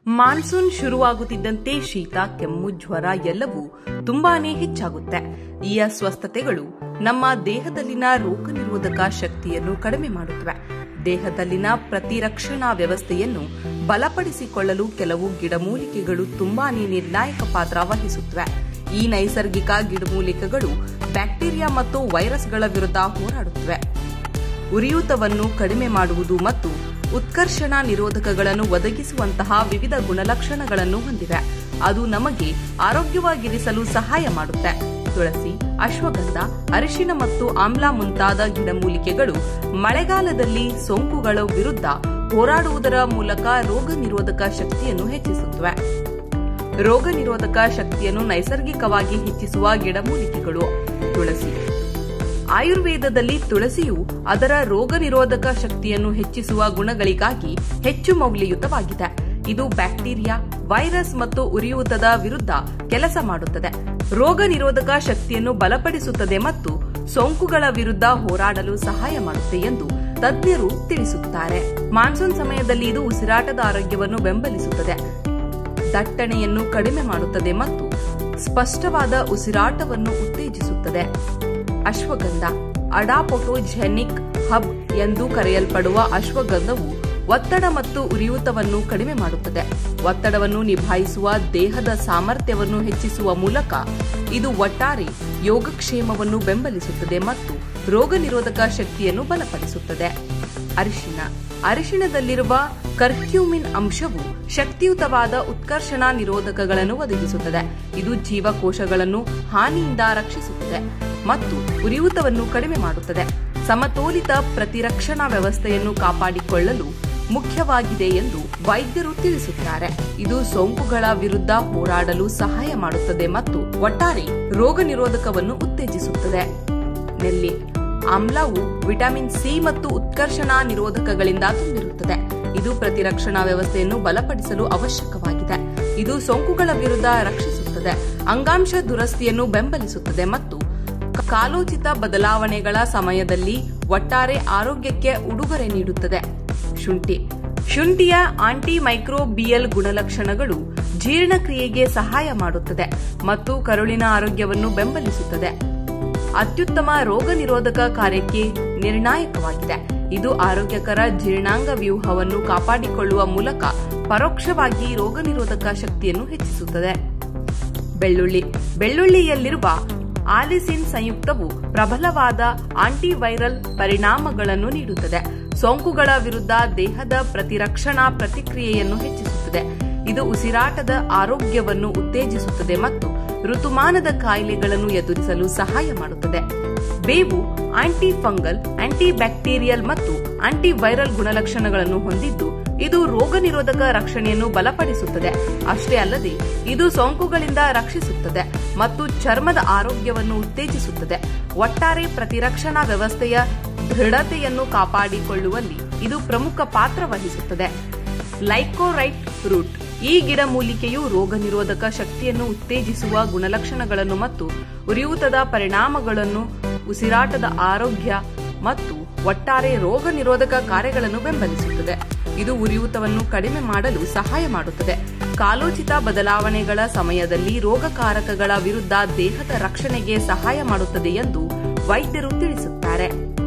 monsoon ಶುರುವಾಗುತ್ತಿದ್ದಂತೆ ಶೀತ ಕೆಮ್ಮು ಜ್ವರ ಎಲ್ಲವೂ ತುಂಬಾನೇ ಹೆಚ್ಚಾಗುತ್ತೆ ಈ ಅಸ್ವಸ್ಥತೆಗಳು ನಮ್ಮ ದೇಹದಲ್ಲಿನ ರೋಗ ನಿರೋಧಕ ಶಕ್ತಿಯನ್ನು ಕಡಿಮೆ ಮಾಡುತ್ತವೆ ದೇಹದಲ್ಲಿನ ಪ್ರತಿರಕ್ಷಣಾ ವ್ಯವಸ್ಥೆಯನ್ನು ಬಲಪಡಿಸಿಕೊಳ್ಳಲು ಕೆಲವು ಗಿಡಮೂಲಿಕೆಗಳು ತುಂಬಾನೇ ನಿರ್ಣಾಯಕ ಪಾತ್ರ ವಹಿಸುತ್ತವೆ ಈ ನೈಸರ್ಗಿಕ ಗಿಡಮೂಲಿಕೆಗಳು ಬ್ಯಾಕ್ಟೀರಿಯಾ ಮತ್ತು ವೈರಸ್ಗಳ ವಿರುದ್ಧ ಹೋರಾಡುತ್ತವೆ ಉರಿಯೂತವನ್ನು ಕಡಿಮೆ ಮಾಡುವುದು ಮತ್ತು ಉತ್ಕರ್ಷಣ ನಿರೋಧಕಗಳನ್ನು ಒದಗಿಸುವಂತಹ ವಿವಿಧ ಗುಣಲಕ್ಷಣಗಳನ್ನು ಹೊಂದಿವೆ ಅದು ನಮಗೆ ಆರೋಗ್ಯವಾಗಿರಿಸಲು ಸಹಾಯ ಮಾಡುತ್ತೆ ತುಳಸಿ ಅಶ್ವಗಂಧ ಅರಿಶಿನ ಮತ್ತು ಆಮ್ಲ ಮುಂತಾದ ಗಿಡಮೂಲಿಕೆಗಳು ಮಳೆಗಾಲದಲ್ಲಿ ಸೋಂಕುಗಳ ವಿರುದ್ಧ ಹೋರಾಡುವುದರ ಮೂಲಕ ರೋಗ ನಿರೋಧಕ ಶಕ್ತಿಯನ್ನು ಹೆಚ್ಚಿಸುತ್ತವೆ ರೋಗ ನಿರೋಧಕ ಶಕ್ತಿಯನ್ನು ನೈಸರ್ಗಿಕವಾಗಿ ಹೆಚ್ಚಿಸುವ ಗಿಡಮೂಲಿಕೆಗಳು ತುಳಸಿ ಆಯುರ್ವೇದದಲ್ಲಿ ತುಳಸಿಯು ಅದರ ರೋಗ ನಿರೋಧಕ ಶಕ್ತಿಯನ್ನು ಹೆಚ್ಚಿಸುವ ಗುಣಗಳಿಗಾಗಿ ಹೆಚ್ಚು ಮೌಲ್ಯಯುತವಾಗಿದೆ ಇದು ಬ್ಯಾಕ್ಟೀರಿಯಾ ವೈರಸ್ ಮತ್ತು ಉರಿಯೂತದ ವಿರುದ್ಧ ಕೆಲಸ ಮಾಡುತ್ತದೆ ರೋಗ ನಿರೋಧಕ ಶಕ್ತಿಯನ್ನು ಬಲಪಡಿಸುತ್ತದೆ ಮತ್ತು ಸೋಂಕುಗಳ ವಿರುದ್ಧ ಹೋರಾಡಲು ಸಹಾಯ ಮಾಡುತ್ತೆ ಎಂದು ತಜ್ಞರು ತಿಳಿಸುತ್ತಾರೆ ಮಾನ್ಸೂನ್ ಸಮಯದಲ್ಲಿ ಇದು ಉಸಿರಾಟದ ಆರೋಗ್ಯವನ್ನು ಬೆಂಬಲಿಸುತ್ತದೆ ದಟ್ಟಣೆಯನ್ನು ಕಡಿಮೆ ಮಾಡುತ್ತದೆ ಮತ್ತು ಸ್ಪಷ್ಟವಾದ ಉಸಿರಾಟವನ್ನು ಉತ್ತೇಜಿಸುತ್ತದೆ ಅಶ್ವಗಂಧ ಅಡಾಪೊಟೋಜೆನಿಕ್ ಹಬ್ ಎಂದು ಕರೆಯಲ್ಪಡುವ ಅಶ್ವಗಂಧವು ಒತ್ತಡ ಮತ್ತು ಉರಿಯೂತವನ್ನು ಕಡಿಮೆ ಮಾಡುತ್ತದೆ ಒತ್ತಡವನ್ನು ನಿಭಾಯಿಸುವ ದೇಹದ ಸಾಮರ್ಥ್ಯವನ್ನು ಹೆಚ್ಚಿಸುವ ಮೂಲಕ ಇದು ಒಟ್ಟಾರೆ ಯೋಗಕ್ಷೇಮವನ್ನು ಬೆಂಬಲಿಸುತ್ತದೆ ಮತ್ತು ರೋಗ ನಿರೋಧಕ ಶಕ್ತಿಯನ್ನು ಬಲಪಡಿಸುತ್ತದೆ ಅರಿಶಿನ ಅರಿಶಿಣದಲ್ಲಿರುವ ಕರ್ಕ್ಯೂಮಿನ್ ಅಂಶವು ಶಕ್ತಿಯುತವಾದ ಉತ್ಕರ್ಷಣ ನಿರೋಧಕಗಳನ್ನು ಒದಗಿಸುತ್ತದೆ ಇದು ಜೀವಕೋಶಗಳನ್ನು ಹಾನಿಯಿಂದ ರಕ್ಷಿಸುತ್ತದೆ ಮತ್ತು ಉರಿಯೂತವನ್ನು ಕಡಿಮೆ ಮಾಡುತ್ತದೆ ಸಮತೋಲಿತ ಪ್ರತಿರಕ್ಷಣಾ ವ್ಯವಸ್ಥೆಯನ್ನು ಕಾಪಾಡಿಕೊಳ್ಳಲು ಮುಖ್ಯವಾಗಿದೆ ಎಂದು ವೈದ್ಯರು ತಿಳಿಸುತ್ತಾರೆ ಇದು ಸೋಂಕುಗಳ ವಿರುದ್ಧ ಹೋರಾಡಲು ಸಹಾಯ ಮಾಡುತ್ತದೆ ಮತ್ತು ಒಟ್ಟಾರೆ ರೋಗ ನಿರೋಧಕವನ್ನು ಉತ್ತೇಜಿಸುತ್ತದೆ ನೆಲ್ಲಿ ಆಮ್ಲವು ವಿಟಮಿನ್ ಸಿ ಮತ್ತು ಉತ್ಕರ್ಷಣಾ ನಿರೋಧಕಗಳಿಂದ ತುಂಬಿರುತ್ತದೆ ಇದು ಪ್ರತಿರಕ್ಷಣಾ ವ್ಯವಸ್ಥೆಯನ್ನು ಬಲಪಡಿಸಲು ಅವಶ್ಯಕವಾಗಿದೆ ಇದು ಸೋಂಕುಗಳ ವಿರುದ್ಧ ರಕ್ಷಿಸುತ್ತದೆ ಅಂಗಾಂಶ ದುರಸ್ತಿಯನ್ನು ಬೆಂಬಲಿಸುತ್ತದೆ ಮತ್ತು ಕಾಲೋಚಿತ ಬದಲಾವಣೆಗಳ ಸಮಯದಲ್ಲಿ ಒಟ್ಟಾರೆ ಆರೋಗ್ಯಕ್ಕೆ ಉಡುಗೊರೆ ನೀಡುತ್ತದೆ ಶುಂಠಿ ಶುಂಠಿಯ ಆಂಟಿ ಮೈಕ್ರೋಬಿಯಲ್ ಗುಣಲಕ್ಷಣಗಳು ಜೀರ್ಣಕ್ರಿಯೆಗೆ ಸಹಾಯ ಮಾಡುತ್ತದೆ ಮತ್ತು ಕರುಳಿನ ಆರೋಗ್ಯವನ್ನು ಬೆಂಬಲಿಸುತ್ತದೆ ಅತ್ಯುತ್ತಮ ರೋಗ ನಿರೋಧಕ ಕಾರ್ಯಕ್ಕೆ ನಿರ್ಣಾಯಕವಾಗಿದೆ ಇದು ಆರೋಗ್ಯಕರ ಜೀರ್ಣಾಂಗ ವ್ಯೂಹವನ್ನು ಕಾಪಾಡಿಕೊಳ್ಳುವ ಮೂಲಕ ಪರೋಕ್ಷವಾಗಿ ರೋಗ ನಿರೋಧಕ ಶಕ್ತಿಯನ್ನು ಹೆಚ್ಚಿಸುತ್ತದೆ ಬೆಳ್ಳುಳ್ಳಿ ಬೆಳ್ಳುಳ್ಳಿಯಲ್ಲಿರುವ ಆಲಿಸಿನ್ ಸಂಯುಕ್ತವು ಪ್ರಬಲವಾದ ಆಂಟಿವೈರಲ್ ಪರಿಣಾಮಗಳನ್ನು ನೀಡುತ್ತದೆ ಸೋಂಕುಗಳ ವಿರುದ್ಧ ದೇಹದ ಪ್ರತಿರಕ್ಷಣಾ ಪ್ರತಿಕ್ರಿಯೆಯನ್ನು ಹೆಚ್ಚಿಸುತ್ತದೆ ಇದು ಉಸಿರಾಟದ ಆರೋಗ್ಯವನ್ನು ಉತ್ತೇಜಿಸುತ್ತದೆ ಮತ್ತು ಋತುಮಾನದ ಕಾಯಿಲೆಗಳನ್ನು ಎದುರಿಸಲು ಸಹಾಯ ಮಾಡುತ್ತದೆ ಬೇವು ಆಂಟಿ ಫಂಗಲ್ ಆಂಟಿ ಬ್ಯಾಕ್ಟೀರಿಯಲ್ ಮತ್ತು ಆಂಟಿವೈರಲ್ ಗುಣಲಕ್ಷಣಗಳನ್ನು ಹೊಂದಿದ್ದು ಇದು ರೋಗ ನಿರೋಧಕ ರಕ್ಷಣೆಯನ್ನು ಬಲಪಡಿಸುತ್ತದೆ ಅಷ್ಟೇ ಅಲ್ಲದೆ ಇದು ಸೋಂಕುಗಳಿಂದ ರಕ್ಷಿಸುತ್ತದೆ ಮತ್ತು ಚರ್ಮದ ಆರೋಗ್ಯವನ್ನು ಉತ್ತೇಜಿಸುತ್ತದೆ ಒಟ್ಟಾರೆ ಪ್ರತಿರಕ್ಷಣಾ ವ್ಯವಸ್ಥೆಯ ದೃಢತೆಯನ್ನು ಕಾಪಾಡಿಕೊಳ್ಳುವಲ್ಲಿ ಇದು ಪ್ರಮುಖ ಪಾತ್ರ ವಹಿಸುತ್ತದೆ ಲೈಕೋರೈಟ್ ರೂಟ್ ಈ ಗಿಡಮೂಲಿಕೆಯು ರೋಗ ನಿರೋಧಕ ಶಕ್ತಿಯನ್ನು ಉತ್ತೇಜಿಸುವ ಗುಣಲಕ್ಷಣಗಳನ್ನು ಮತ್ತು ಉರಿಯೂತದ ಪರಿಣಾಮಗಳನ್ನು ಉಸಿರಾಟದ ಆರೋಗ್ಯ ಮತ್ತು ಒಟ್ಟಾರೆ ರೋಗ ನಿರೋಧಕ ಕಾರ್ಯಗಳನ್ನು ಬೆಂಬಲಿಸುತ್ತದೆ ಇದು ಉರಿಯೂತವನ್ನು ಕಡಿಮೆ ಮಾಡಲು ಸಹಾಯ ಮಾಡುತ್ತದೆ ಕಾಲೋಚಿತ ಬದಲಾವಣೆಗಳ ಸಮಯದಲ್ಲಿ ರೋಗಕಾರಕಗಳ ವಿರುದ್ಧ ದೇಹದ ರಕ್ಷಣೆಗೆ ಸಹಾಯ ಮಾಡುತ್ತದೆ ಎಂದು ವೈದ್ಯರು ತಿಳಿಸುತ್ತಾರೆ